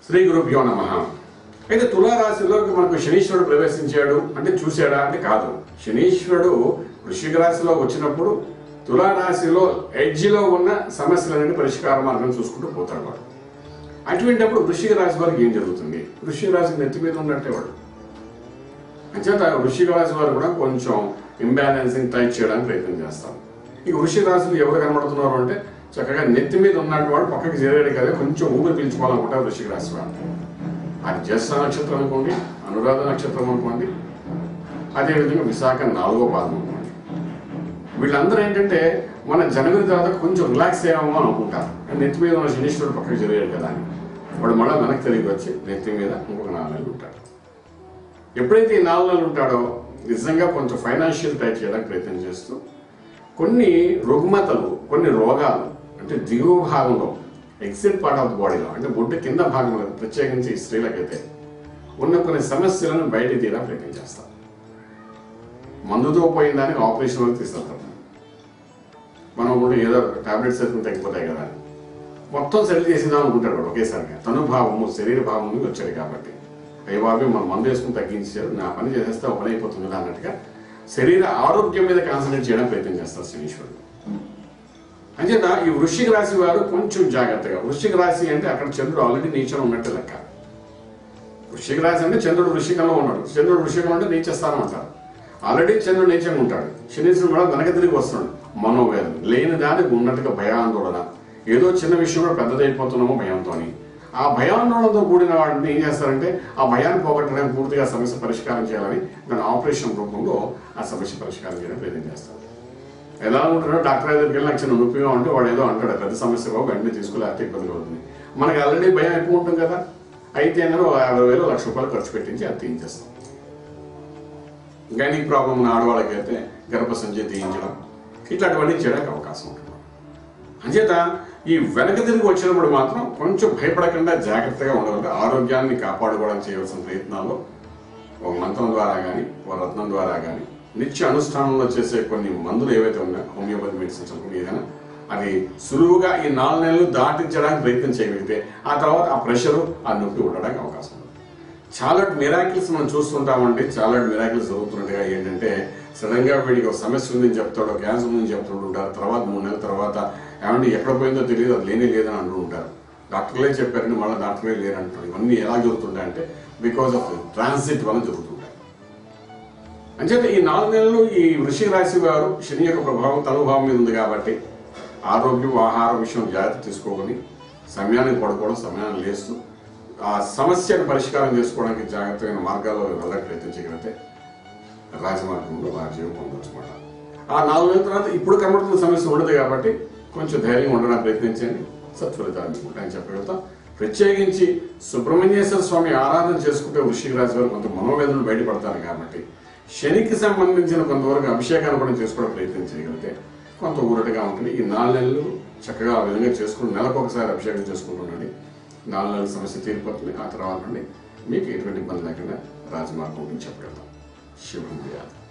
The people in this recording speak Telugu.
శ్రీ గురుభ్యో నమ అయితే తులారాశిలోకి మనకు శనీశ్వరుడు ప్రవేశించాడు అంటే చూశాడా అంటే కాదు శనీశ్వరుడు వృశ్చిక రాశిలో వచ్చినప్పుడు తులారాశిలో ఎడ్జిలో ఉన్న సమస్యలన్నీ పరిష్కార మార్గం చూసుకుంటూ పోతాడు వాడు అటువంటిప్పుడు వృశ్చిక రాశి వారికి ఏం జరుగుతుంది వృశ్చిక రాశి నెత్తి మీద ఉన్నట్టే వాడు అంచేత వృశ్చిక రాశి వారు కూడా కొంచెం ఇంబ్యాలెన్సింగ్ టైట్ చేయడానికి ప్రయత్నం చేస్తారు ఈ వృశ్చిక రాశులు ఎవరు కనబడుతున్నారు అంటే చక్కగా నెత్తి మీద ఉన్నట్టు వాడు పక్కకి చేరేడు కదా కొంచెం ఊపిరి పీల్చుకోవాలనుకుంటారు వృశ్చిక రాశి వారు అది జ్యేష్ఠ నక్షత్రం అనుకోండి అనురాధ నక్షత్రం అనుకోండి అదేవిధంగా విశాఖ నాలుగో పాదం అనుకోండి వీళ్ళందరూ ఏంటంటే మన జనవరి తర్వాత కొంచెం రిలాక్స్ అయ్యామో అని అనుకుంటారు నెత్తి మీద ఉన్న శనీశ్వరుడు పక్కకి జరిగాడు కదా అని వాడు మళ్ళీ వెనక్కి తిరిగి వచ్చి నెత్తి మీద ఇంకొక నాలుగు నెలలు ఉంటాడు ఎప్పుడైతే ఈ నాలుగు నెలలు ఉంటాడో నిజంగా కొంచెం ఫైనాన్షియల్ టైట్ చేయడానికి ప్రయత్నం చేస్తూ కొన్ని రుగ్మతలు కొన్ని రోగాలు అంటే దిగువ భాగంలో ఎక్సిట్ పార్ట్ ఆఫ్ ద బాడీలో అంటే బొడ్డు కింద భాగంలో ప్రత్యేకించి స్త్రీలకైతే ఉన్న కొన్ని సమస్యలను బయట తీయడానికి ప్రయత్నం చేస్తారు మందుతో పోయిన దానికి ఆపరేషన్ వరకు తీసుకెళ్తారు మనం కూడా ఏదో టాబ్లెట్స్ వేసుకుని తగ్గిపోతాయి కదా అని. మొత్తం సెటిల్ చేసిందాం అనుకుంటాడు వాడు ఒకేసారిగా తను భావము శరీర భావం నుండి వచ్చాడు కాబట్టి అయ్య బాబు మనం మందు వేసుకుని తగ్గించారు నా పని చేసేస్తే ఒక పని అయిపోతుంది కదా అన్నట్టుగా శరీర ఆరోగ్యం మీద కాన్సన్ట్రేట్ చేయడానికి ప్రయత్నం చేస్తారు శనీశ్వరుడు అంచేత ఈ వృశ్చిక రాశి వారు కొంచెం జాగ్రత్తగా వృశ్చిక రాశి అంటే అక్కడ చంద్రుడు ఆల్రెడీ నీచం ఉన్నట్టు లెక్క వృశ్చిక రాశి అంటే చంద్రుడు వృశ్చికంలో ఉన్నాడు చంద్రుడు వృశ్చికంలో అంటే నీచ స్థానం అంటారు ఆల్రెడీ చంద్రుడు నీచంగా ఉంటాడు శనీశ్వరుడు కూడా వెనక తిరిగి వస్తున్నాడు మనోవేదన లేని దానికి ఉన్నట్టుగా భయాందోళన ఏదో చిన్న విషయం కూడా పెద్దదైపోతున్నామో భయంతో ఆ భయాందోళనతో కూడిన వాడిని ఏం చేస్తారంటే ఆ భయాన్ని పోగొట్టడానికి పూర్తిగా సమస్య పరిష్కారం చేయాలని దాని ఆపరేషన్ రూపంలో ఆ సమస్య పరిష్కారం చేయడానికి ప్రయత్నం చేస్తారు ఎలా ఉంటున్నాడో డాక్టర్ దగ్గరికి వెళ్ళి నాకు చిన్న నొప్పిగా ఉంటే వాడు ఏదో అంటాడు పెద్ద సమస్య బాబు వెంటనే తీసుకులేకపోతే ఇబ్బంది అవుతుంది మనకి ఆల్రెడీ భయం ఎక్కువ ఉంటుంది కదా అయితే అన్నారు యాభై వేలు లక్ష రూపాయలు ఖర్చు పెట్టించి అది తీయించేస్తాం గైనిక్ ప్రాబ్లం ఉన్న ఆడవాళ్ళకి అయితే గర్భసంచి తీయించడం ఇట్లాంటివన్నీ చేయడానికి అవకాశం ఉంటుంది అంచేత ఈ వెనక తిరిగి వచ్చినప్పుడు మాత్రం కొంచెం భయపడకుండా జాగ్రత్తగా ఉండగలిగితే ఆరోగ్యాన్ని కాపాడుకోవడానికి చేయవలసిన ప్రయత్నాల్లో ఒక మంత్రం ద్వారా కానీ ఒక రత్నం ద్వారా కానీ నిత్య అనుష్ఠానంలో చేసే కొన్ని మందులు ఏవైతే ఉన్నాయో హోమియోపతి మెడిసిన్స్ అనుకుని ఏదైనా అది సులువుగా ఈ నాలుగు నెలలు దాటించడానికి ప్రయత్నం చేయగలిగితే ఆ తర్వాత ఆ ప్రెషరు ఆ నొప్పి ఉండడానికి అవకాశం ఉంది చాలా మిరాకిల్స్ మనం చూస్తుంటామండి చాలా మిరాకిల్స్ జరుగుతున్నట్టుగా ఏంటంటే సడన్ గా వీడికి ఒక సమస్య ఉందని చెప్తాడు క్యాన్సర్ ఉందని చెప్తుంటుంటారు తర్వాత మూడు నెలల తర్వాత ఏమంటే ఎక్కడ పోయిందో తెలియదు అది లేనే లేదని అంటూ ఉంటారు డాక్టర్లే చెప్పారని మళ్ళీ డాక్టర్లే లేరంటారు ఇవన్నీ ఎలా జరుగుతుంటాయంటే బికాస్ ఆఫ్ ట్రాన్సిట్ వల్ల జరుగుతుంటాయి అంచేత ఈ నాలుగు నెలలు ఈ వృషిక రాశి వారు శని యొక్క ప్రభావం తనుభావం మీద ఉంది కాబట్టి ఆరోగ్యం ఆహార విషయం జాగ్రత్త తీసుకోవాలి సమయానికి పడుకోవడం సమయాన్ని లేస్తూ ఆ సమస్యను పరిష్కారం చేసుకోవడానికి జాగ్రత్తమైన మార్గాల్లో వెళ్ళడానికి ప్రయత్నం చేయగలిగితే రాజమార్గంలో రాజ్యం పొందొచ్చు అన్నమాట ఆ నాలుగు నెలల తర్వాత ఇప్పుడు కనబడుతున్న సమస్య ఉండదు కాబట్టి కొంచెం ధైర్యం ఉండడానికి ప్రయత్నించండి సత్ఫలితాలు మీకు ఉంటాయని చెప్పగలుగుతాం ప్రత్యేకించి సుబ్రహ్మణ్యేశ్వర స్వామి ఆరాధన చేసుకుంటే వృషిక రాశి వారు కొంత మనోవేదనలు బయటపడతారు కాబట్టి శనికి సంబంధించిన కొంతవరకు అభిషేకాన్ని కూడా చేసుకోవడం ప్రయత్నం చేయగలిగితే కొంత ఊరటగా ఉంటుంది ఈ నాలుగు నెలలు చక్కగా ఆ విధంగా చేసుకుని నెలకు ఒకసారి అభిషేకం చేసుకుంటుండండి నాలుగు నెలల సమస్య తీరిపోతుంది ఆ తర్వాత నుండి మీకు ఎటువంటి ఇబ్బంది లేకుండా రాజమార్గం ఉంటుంది చెప్పగలుగుతాం శివం చేయాలి